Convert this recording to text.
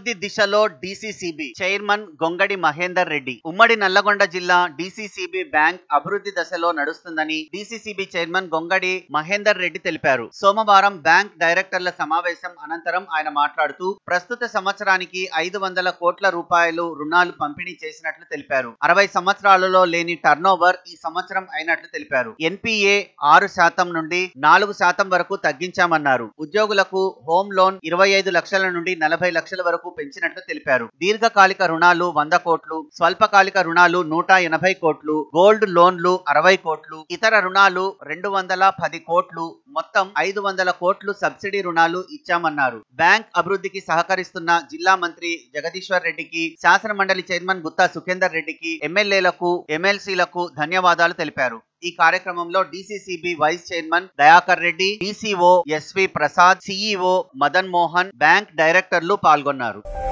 అభివృద్ధి దిశలో DCCB chairman Gongadi Mahender Reddy ఉమ్మడి నల్లగొండ జిల్లా డీసీసీబీ బ్యాంక్ అభివృద్ధి దశలో నడుస్తుందని డీసీసీబీ చైర్మన్ గొంగడి మహేందర్ రెడ్డి తెలిపారు సోమవారం బ్యాంక్ డైరెక్టర్ల సమావేశం అనంతరం ఆయన మాట్లాడుతూ ప్రస్తుత సంవత్సరానికి ఐదు వందల కోట్ల రూపాయలు రుణాలు పంపిణీ చేసినట్లు తెలిపారు అరవై సంవత్సరాలలో లేని టర్నోవర్ ఈ సంవత్సరం అయినట్లు తెలిపారు ఎన్పిఏ ఆరు శాతం నుండి నాలుగు శాతం వరకు తగ్గించామన్నారు ఉద్యోగులకు హోమ్ లోన్ ఇరవై ఐదు లక్షల నుండి నలభై లక్షల వరకు పెంచినట్లు తెలిపారు దీర్ఘకాలిక రుణాలు వంద కోట్లు స్వల్పకాలిక రుణాలు నూట ఎనభై కోట్లు గోల్డ్ లోన్లు అరవై కోట్లు ఇతర రుణాలు రెండు వందల పది కోట్లు మొత్తం ఐదు వందల కోట్లు సబ్సిడీ రుణాలు ఇచ్చామన్నారు బ్యాంక్ అభివృద్ధికి సహకరిస్తున్న జిల్లా మంత్రి జగదీశ్వర్ రెడ్డికి శాసన మండలి చైర్మన్ గుత్తా సుఖేందర్ రెడ్డికి ఎమ్మెల్యేలకు ఎమ్మెల్సీలకు ధన్యవాదాలు తెలిపారు ఈ కార్యక్రమంలో DCCB vice chairman Dayakar Reddy DCO S V Prasad CEO Madan Mohan bank డైరెక్టర్లు పాల్గొన్నారు